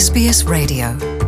SBS Radio.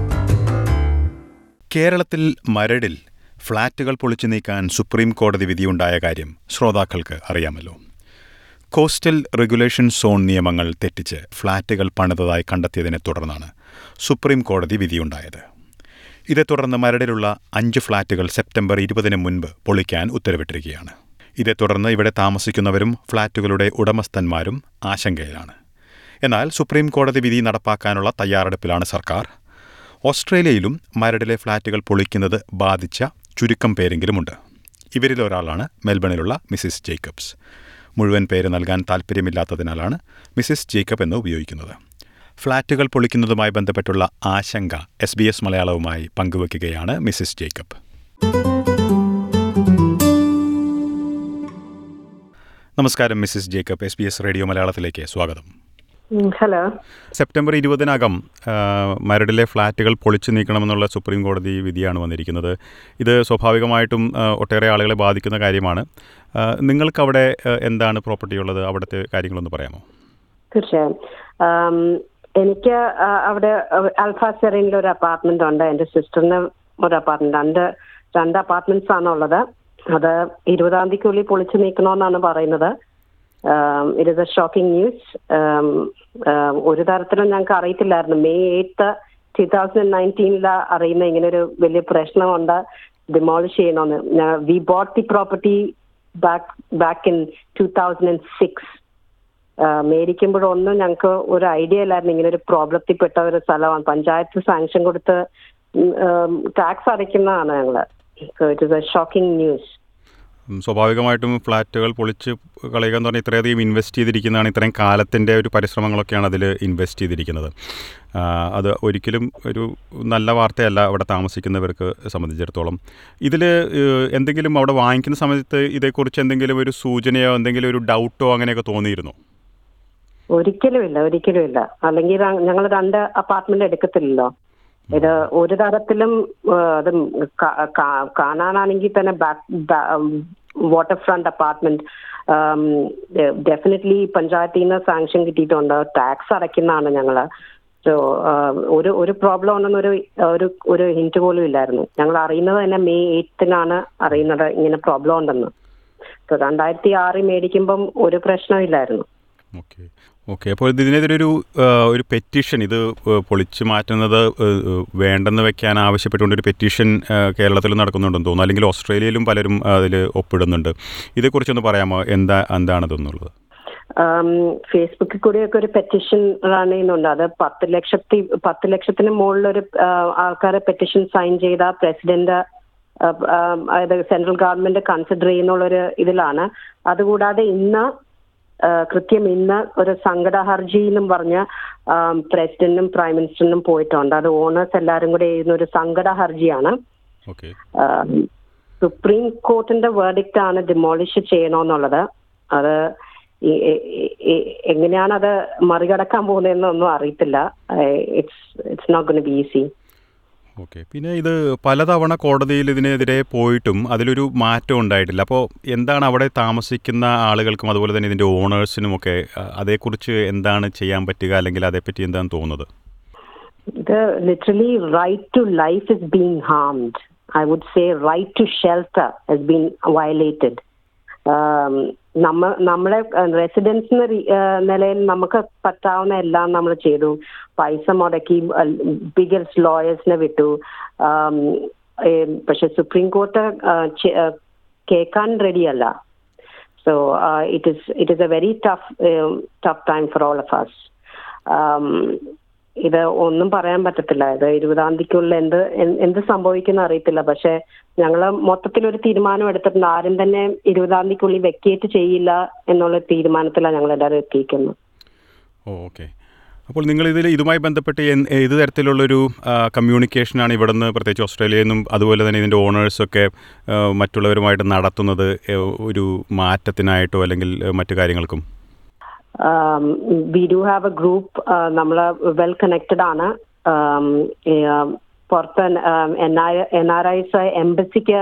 കേരളത്തിൽ മരടിൽ ഫ്ളാറ്റുകൾ പൊളിച്ചു നീക്കാൻ സുപ്രീം കോടതി വിധിയുണ്ടായ കാര്യം ശ്രോതാക്കൾക്ക് അറിയാമല്ലോ കോസ്റ്റൽ റെഗുലേഷൻ സോൺ നിയമങ്ങൾ തെറ്റിച്ച് ഫ്ളാറ്റുകൾ പണിതതായി കണ്ടെത്തിയതിനെ തുടർന്നാണ് സുപ്രീം കോടതി വിധിയുണ്ടായത് ഇതേ തുടർന്ന് മരടിലുള്ള അഞ്ച് ഫ്ളാറ്റുകൾ സെപ്റ്റംബർ ഇരുപതിന് മുൻപ് പൊളിക്കാൻ ഉത്തരവിട്ടിരിക്കുകയാണ് ഇതേ തുടർന്ന് ഇവിടെ താമസിക്കുന്നവരും ഫ്ളാറ്റുകളുടെ ഉടമസ്ഥന്മാരും ആശങ്കയിലാണ് എന്നാൽ സുപ്രീം കോടതി വിധി നടപ്പാക്കാനുള്ള തയ്യാറെടുപ്പിലാണ് സർക്കാർ ഓസ്ട്രേലിയയിലും മരടിലെ ഫ്ളാറ്റുകൾ പൊളിക്കുന്നത് ബാധിച്ച ചുരുക്കം പേരെങ്കിലുമുണ്ട് ഇവരിൽ ഒരാളാണ് മെൽബണിലുള്ള മിസിസ് ജേക്കബ്സ് മുഴുവൻ പേര് നൽകാൻ താൽപ്പര്യമില്ലാത്തതിനാലാണ് മിസിസ് ജേക്കബ് എന്ന് ഉപയോഗിക്കുന്നത് ഫ്ളാറ്റുകൾ പൊളിക്കുന്നതുമായി ബന്ധപ്പെട്ടുള്ള ആശങ്ക എസ് ബി എസ് മലയാളവുമായി പങ്കുവയ്ക്കുകയാണ് മിസിസ് ജേക്കബ് നമസ്കാരം Mrs Jacob S B S radio മലയാളത്തിലേക്ക് സ്വാഗതം ഹലോ സെപ്റ്റംബർ ഇരുപതിനകം ആ, മരടിലെ ഫ്ളാറ്റുകൾ പൊളിച്ചു നീക്കണമെന്നുള്ള സുപ്രീം കോടതി വിധിയാണ് വന്നിരിക്കുന്നത് ഇത് സ്വാഭാവികമായിട്ടും ആ, ഒട്ടേറെ ആളുകളെ ബാധിക്കുന്ന കാര്യമാണ് ആ, നിങ്ങൾക്ക് അവിടെ ആ, എന്താണ് പ്രോപ്പർട്ടി ഉള്ളത് അവിടുത്തെ കാര്യങ്ങളൊന്ന് പറയാമോ തീർച്ചയായും ആം, എനിക്ക് ആ, അവിടെ അൽഫ സെറീനിൽ ഒരു അപ്പാർട്ട്മെന്റ് ഉണ്ട് എന്റെ സിസ്റ്ററിന് ഒരു അപ്പാർട്ട്മെന്റ് രണ്ട് രണ്ട് അപ്പാർട്ട്മെന്റ്സ് ആണ് ഉള്ളത് അത് ഇരുപതാം തീയതിക്കുള്ളിൽ പൊളിച്ചു നീക്കണമെന്നാണ് പറയുന്നത് it is a shocking news ഒരു തരത്തിലും ഞങ്ങൾക്ക് അറിയത്തില്ലായിരുന്നു മെയ് എയ്ത്ത് ടൂ തൗസൻഡ് നയൻറ്റീനിൽ അറിയുന്ന ഇങ്ങനെ ഒരു വലിയ പ്രശ്നമുണ്ട് ഡിമോളിഷ് ചെയ്യണമെന്ന് we bought the property back back in two thousand and six മേടിക്കുമ്പോഴൊന്നും ഞങ്ങൾക്ക് ഒരു ഐഡിയ ഇല്ലായിരുന്നു ഇങ്ങനെ ഒരു പ്രോബ്ലത്തിൽപ്പെട്ട ഒരു സ്ഥലമാണ് പഞ്ചായത്ത് സാങ്ഷൻ കൊടുത്ത് ടാക്സ് അടയ്ക്കുന്നതാണ് ഞങ്ങള് it is a shocking news um, സ്വാഭാവികമായിട്ടും ഫ്ളാറ്റുകൾ പൊളിച്ച് കളയുക എന്ന് പറഞ്ഞാൽ ഇത്രയധികം ഇൻവെസ്റ്റ് ചെയ്തിരിക്കുന്നതാണ് ഇത്രയും കാലത്തിൻ്റെ ഒരു പരിശ്രമങ്ങളൊക്കെയാണ് അതിൽ ഇൻവെസ്റ്റ് ചെയ്തിരിക്കുന്നത് ആ, അത് ഒരിക്കലും ഒരു നല്ല വാർത്തയല്ല അവിടെ താമസിക്കുന്നവർക്ക് സംബന്ധിച്ചിടത്തോളം ഇതിൽ എന്തെങ്കിലും അവിടെ വാങ്ങിക്കുന്ന സമയത്ത് ഇതേക്കുറിച്ച് എന്തെങ്കിലും ഒരു സൂചനയോ എന്തെങ്കിലും ഒരു ഡൗട്ടോ അങ്ങനെയൊക്കെ തോന്നിയിരുന്നോ ഒരിക്കലും ഇല്ല ഒരിക്കലും ഇല്ല അല്ലെങ്കിൽ ഞങ്ങൾ രണ്ട് അപ്പാർട്ട്മെന്റ് എടുക്കത്തില്ലല്ലോ ഇത് ഒരു തരത്തിലും ആ, അത് കാ- കാ- കാണാനാണെങ്കിൽ തന്നെ വാട്ടർ ഫ്രണ്ട് അപ്പാർട്ട്മെന്റ് ഡെഫിനറ്റ്ലി പഞ്ചായത്തിൽ നിന്ന് സാങ്ഷൻ കിട്ടിയിട്ടുണ്ട് ടാക്സ് അടയ്ക്കുന്നതാണ് ഞങ്ങള് സോ ഒരു ഒരു പ്രോബ്ലം ഉണ്ടെന്ന് ഒരു ഒരു ഒരു ഹിന്റ് പോലും ഇല്ലായിരുന്നു ഞങ്ങൾ അറിയുന്നത് തന്നെ മെയ് എയ്ത്തിനാണ് അറിയുന്നത് ഇങ്ങനെ പ്രോബ്ലം ഉണ്ടെന്ന് സോ രണ്ടായിരത്തി ആറിൽ മേടിക്കുമ്പം ഒരു പ്രശ്നമില്ലായിരുന്നു ഓക്കെ ഓക്കെ അപ്പോൾ ഇതിനെതിരെ ഒരു ആ, ഒരു പെറ്റീഷൻ ഇത് ആ, പൊളിച്ചു മാറ്റുന്നത് ആ, ആ, വേണ്ടെന്ന് വെക്കാൻ ആവശ്യപ്പെട്ടുകൊണ്ട് ഒരു പെറ്റീഷൻ ആ, കേരളത്തിൽ നടക്കുന്നുണ്ടെന്ന് തോന്നുന്നു അല്ലെങ്കിൽ ഓസ്ട്രേലിയയിലും പലരും അതിൽ ഒപ്പിടുന്നുണ്ട് ഇതേക്കുറിച്ചൊന്ന് പറയാമോ എന്താ എന്താണതെന്നുള്ളത് ഫേസ്ബുക്കിൽ കൂടിയൊക്കെ ഒരു പെറ്റീഷൻ റൺ ചെയ്യുന്നുണ്ട് അത് പത്ത് ലക്ഷത്തി പത്ത് ലക്ഷത്തിന് മുകളിലൊരു ആൾക്കാരെ പെറ്റീഷൻ സൈൻ ചെയ്ത പ്രസിഡന്റ് അതായത് സെൻട്രൽ ഗവൺമെന്റ് കൺസിഡർ ചെയ്യുന്നുള്ളൊരു ഇതിലാണ് അതുകൂടാതെ ഇന്ന് ആ, കൃത്യം ഇന്ന് ഒരു സങ്കട ഹർജി എന്നും പറഞ്ഞ് പ്രസിഡന്റിനും പ്രൈം മിനിസ്റ്ററിനും പോയിട്ടുണ്ട് അത് ഓണേഴ്സ് എല്ലാവരും കൂടെ എഴുതുന്ന ഒരു സങ്കട ഹർജിയാണ് ഓക്കെ സുപ്രീം കോർട്ടിന്റെ വേർഡിക്റ്റ് ആണ് ഡിമോളിഷ് ചെയ്യണമെന്നുള്ളത് അത് ഈ- ഈ- ഈ- എങ്ങനെയാണ് അത് മറികടക്കാൻ പോകുന്നതെന്നൊന്നും അറിയത്തില്ല it's it's not gonna be easy okay പിന്നെ ഇത് പലതവണ കോടതിയിൽ ഇതിനെതിരെ പോയിട്ടും അതിലൊരു മാറ്റം ഉണ്ടായിട്ടില്ല അപ്പോൾ എന്താണ് അവിടെ താമസിക്കുന്ന ആളുകൾക്കും അതുപോലെ തന്നെ ഇതിൻ്റെ ഓണേഴ്സിനുമൊക്കെ ആ, അതേക്കുറിച്ച് എന്താണ് ചെയ്യാൻ പറ്റുക അല്ലെങ്കിൽ അതേപ്പറ്റി എന്താണ് തോന്നുന്നത് ഇത് literally right to life is being harmed I would say right to shelter is been violated നമ്മ നമ്മളെ റെസിഡൻസ് നിലയിൽ നമുക്ക് പറ്റാവുന്ന എല്ലാം നമ്മൾ ചെയ്തു പൈസ മുടക്കി ബിഗസ്റ്റ് ലോയേഴ്സിനെ വിട്ടു ആം, ഏം, പക്ഷെ സുപ്രീം കോർട്ട് കേൾക്കാൻ റെഡിയല്ല so it is it is a very tough tough time for all of us ഇത് ഒന്നും പറയാൻ പറ്റത്തില്ല ഇത് ഇരുപതാം തീയതിക്കുള്ളിൽ എന്ത് എന്ത് എന്ത് സംഭവിക്കുന്ന അറിയത്തില്ല പക്ഷെ ഞങ്ങൾ മൊത്തത്തിൽ ഒരു തീരുമാനം എടുത്തിട്ടുണ്ട് ആരും തന്നെ ഇരുപതാം തീയതിക്കുള്ളിൽ വെക്കേറ്റ് ചെയ്യില്ല എന്നുള്ള തീരുമാനത്തിലാണ് ഞങ്ങൾ എല്ലാവരും എത്തിയിരിക്കുന്നത് ഓ ഓക്കെ അപ്പോൾ നിങ്ങൾ ഇതിൽ ഇതുമായി ബന്ധപ്പെട്ട് എൻ- ഏത് തരത്തിലുള്ളൊരു ആ, കമ്മ്യൂണിക്കേഷനാണ് ഇവിടെ നിന്ന് പ്രത്യേകിച്ച് ഓസ്ട്രേലിയയിൽ നിന്നും അതുപോലെ തന്നെ ഇതിൻ്റെ ഓണേഴ്സൊക്കെ ആ, മറ്റുള്ളവരുമായിട്ട് നടത്തുന്നത് ഏ, ഒരു മാറ്റത്തിനായിട്ടോ അല്ലെങ്കിൽ ഏ, മറ്റു കാര്യങ്ങൾക്കും we do have a group നമ്മൾ വെൽ കണക്റ്റഡ് ആണ് Um, ഈ, um, പുറത്ത് എൻ ആർ ഐസ് എംബസിക്ക്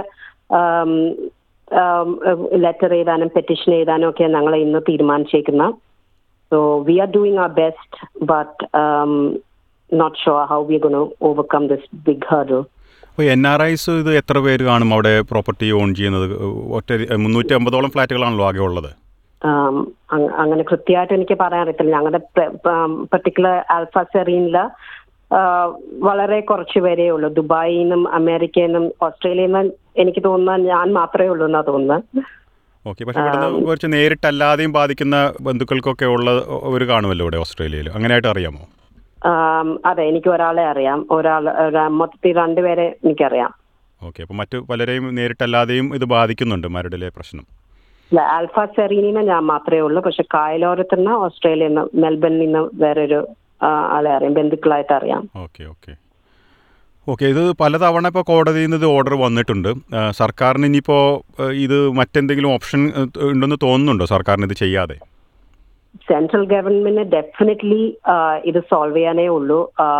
ലെറ്റർ എഴുതാനും പെറ്റീഷൻ എഴുതാനും ഒക്കെ ഞങ്ങൾ ഇന്ന് തീരുമാനിച്ചേക്കുന്ന so we are doing our best but not sure how we're going to overcome this big hurdle. അപ്പോൾ എൻ ആർ ഐസ് ഇത് എത്ര പേര് കാണും അവിടെ പ്രോപ്പർട്ടി ഓൺ ചെയ്യുന്നത് ഒറ്റ മുന്നൂറ്റി അമ്പതോളം ഫ്ലാറ്റുകളാണല്ലോ ആകെ ഉള്ളത് Um, അങ്- അങ്ങനെ കൃത്യമായിട്ട് എനിക്ക് പറയാൻ അറിയത്തില്ല ഞങ്ങളുടെ പെർട്ടിക്കുലർ ആൽഫ സെറീനില് വളരെ കുറച്ച് പേരേ ഉള്ളൂ ദുബായിൽ നിന്നും അമേരിക്കയിൽ നിന്നും ഓസ്ട്രേലിയയിൽ നിന്നും എനിക്ക് തോന്നുന്നത് ഞാൻ മാത്രമേ ഉള്ളൂ എന്നാ തോന്നുന്നത് ഓക്കെ പക്ഷേ ഇവിടുന്ന് കുറച്ച് നേരിട്ടല്ലാതെയും ബാധിക്കുന്ന ബന്ധുക്കൾക്കൊക്കെ ഉള്ള ഒരു കാണുമല്ലോ ഇവിടെ ഓസ്ട്രേലിയയിൽ അങ്ങനെയായിട്ട് അറിയാമോ Um, അതെ എനിക്ക് ഒരാളെ അറിയാം ഒരാൾ ഒരാ- മൊത്തത്തിൽ രണ്ടുപേരെ എനിക്കറിയാം ഓക്കെ അപ്പോൾ മറ്റു പലരെയും നേരിട്ടല്ലാതെയും ഇത് ബാധിക്കുന്നുണ്ട് മരടിലെ പ്രശ്നം ഇല്ല, ആൽഫ സെറീനിനെ ഞാൻ മാത്രമേ ഉള്ളൂ പക്ഷെ കായലോരത്ത് നിന്ന് ഓസ്ട്രേലിയയിൽ നിന്ന് മെൽബണിൽ നിന്ന് വേറൊരു ആ, ആളെ അറിയാം ബന്ധുക്കളായിട്ട് അറിയാം ഓക്കെ ഓക്കെ ഓക്കെ ഇത് പലതവണ ഇപ്പോൾ കോടതിയിൽ നിന്ന് ഇത് ഓർഡർ വന്നിട്ടുണ്ട് ആ, സർക്കാരിന് ഇനിയിപ്പോൾ ഇത് മറ്റെന്തെങ്കിലും ഓപ്ഷൻ ഉണ്ടെന്ന് തോന്നുന്നുണ്ടോ സർക്കാരിന് ഇത് ചെയ്യാതെ സെൻട്രൽ ഗവൺമെന്റിന് ഡെഫിനറ്റ്ലി ഇത് സോൾവ് ചെയ്യാനേ ഉള്ളൂ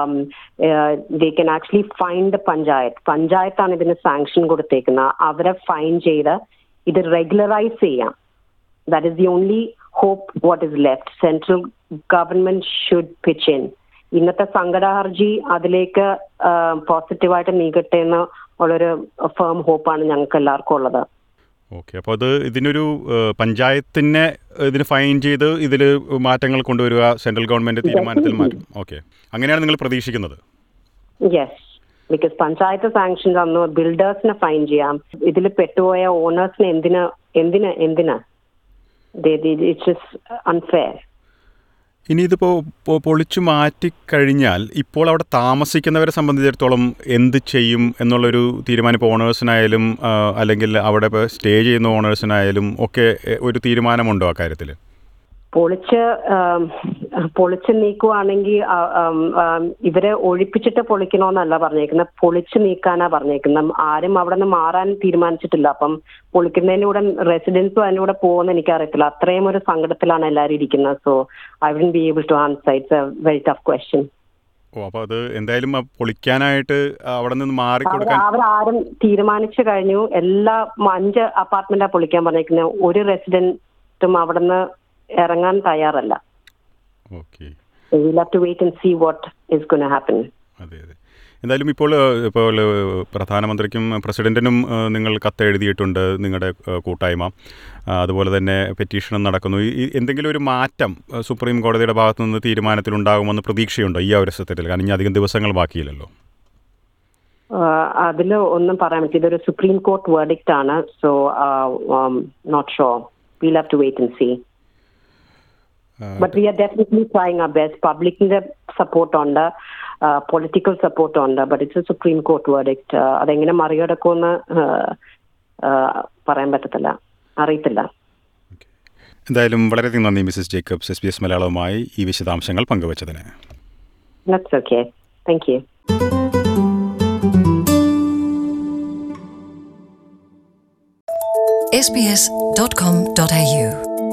they can actually fine the panchayat പഞ്ചായത്താണ് ഇതിന് സാങ്ഷൻ കൊടുത്തേക്കുന്നത് അവരെ ഫൈൻ ചെയ്ത് ഇത് റെഗുലറൈസ് ചെയ്യാം that is the only hope what is left central government should pitch in ഇന്നത്തെ സങ്കടഹർജി അതിലേക്ക് പോസിറ്റീവായിട്ട് നീങ്ങട്ടെ എന്ന് ഉള്ളൊരു ഫേം ഹോപ്പാണ് ഞങ്ങൾക്ക് എല്ലാവർക്കും ഉള്ളത് ഓക്കെ അപ്പോൾ അത് ഇതിനൊരു ഏഹ്, പഞ്ചായത്തിനെ ഇതിന് ഫൈൻ ചെയ്ത് ഇതിൽ മാറ്റങ്ങൾ കൊണ്ടുവരിക സെൻട്രൽ ഗവൺമെൻറ് തീരുമാനത്തിൽ മാറ്റും ഓക്കെ അങ്ങനെയാണ് നിങ്ങൾ പ്രതീക്ഷിക്കുന്നത് യെസ് ബിക്കോസ് പഞ്ചായത്ത് സാങ്ഷൻ തന്നു ബിൽഡേഴ്സിനെ ഫൈൻ ചെയ്യാം ഇതിൽ പെട്ടുപോയ ഓണേഴ്സിന് എന്തിന് എന്തിന് എന്തിന് ഇറ്റ്സ് അൺഫെയർ ഇനി ഇതിപ്പോൾ പൊളിച്ചു മാറ്റിക്കഴിഞ്ഞാൽ ഇപ്പോൾ അവിടെ താമസിക്കുന്നവരെ സംബന്ധിച്ചിടത്തോളം എന്ത് ചെയ്യും എന്നുള്ളൊരു തീരുമാനം ഇപ്പോൾ ഓണേഴ്സിനായാലും ആ, അല്ലെങ്കിൽ അവിടെ ഇപ്പോൾ സ്റ്റേ ചെയ്യുന്ന ഓണേഴ്സിനായാലും ഒക്കെ എ, ഒരു തീരുമാനമുണ്ടോ ആ കാര്യത്തിൽ പൊളിച്ച് ആം, പൊളിച്ച് നീക്കുവാണെങ്കിൽ ആ, ആം, ആം, ഇവരെ ഒഴിപ്പിച്ചിട്ട് പൊളിക്കണമെന്നല്ല പറഞ്ഞേക്കുന്നത് പൊളിച്ച് നീക്കാനാ പറഞ്ഞേക്കുന്നത് ആരും അവിടെ നിന്ന് മാറാൻ തീരുമാനിച്ചിട്ടില്ല അപ്പം പൊളിക്കുന്നതിലൂടെ റെസിഡൻസും അതിൻ്റെ കൂടെ പോകുമെന്ന് എനിക്കറിയത്തില്ല അത്രയും ഒരു സങ്കടത്തിലാണ് എല്ലാവരും ഇരിക്കുന്നത് so I won't be able to answer it's a very tough question oh അപ്പോൾ അത് എന്തായാലും ആ പൊളിക്കാനായിട്ട് അവിടെ നിന്ന് മാറിക്കൊടുക്കാൻ അവരാരും തീരുമാനിച്ചു കഴിഞ്ഞു എല്ലാ അഞ്ച് അപ്പാർട്ട്മെന്റാ പൊളിക്കാൻ പറഞ്ഞേക്കുന്നത് ഒരു റെസിഡന്റും അവിടെ നിന്ന് ഇറങ്ങാൻ തയ്യാറല്ല okay will have to wait and see what is gonna happen അതെ അതെ എന്തായാലും ഇപ്പോൾ ഏഹ്, ഇപ്പോൾ ഏഹ്, പ്രധാനമന്ത്രിക്കും പ്രസിഡന്റിനും ഏഹ്, നിങ്ങൾ കത്ത് എഴുതിയിട്ടുണ്ട് നിങ്ങളുടെ ഏഹ്, കൂട്ടായ്മ ആ, അതുപോലെ തന്നെ പെറ്റീഷനും നടക്കുന്നു ഈ ഈ എന്തെങ്കിലും ഒരു മാറ്റം ഏഹ്, സുപ്രീം കോടതിയുടെ ഭാഗത്തു നിന്ന് തീരുമാനത്തിലുണ്ടാകുമെന്ന് പ്രതീക്ഷയുണ്ടോ ഈ അവസരത്തിൽ കാരണം ഇനി അധികം ദിവസങ്ങൾ ബാക്കിയില്ലല്ലോ അതിൽ ഒന്നും പറയാൻ പറ്റില്ല ഇതൊരു സുപ്രീം കോർട്ട് വേർഡിക്റ്റ് ആണ് so not sure will have to wait and see but we are definitely trying our best പബ്ലിക്കിന്റെ സപ്പോർട്ട് ഉണ്ട് പൊളിറ്റിക്കൽ സപ്പോർട്ട് ഉണ്ട് but it's a supreme court verdict അതെങ്ങനെ മറികടക്കുമെന്ന് uh, പറയാൻ പറ്റത്തില്ല അറിയത്തില്ല എന്തായാലും വളരെയധികം നന്ദി Mrs Jacobs S B S മലയാളവുമായി ഈ വിശദാംശങ്ങൾ പങ്കുവച്ചതിന് that's okay thank you sbs.com.au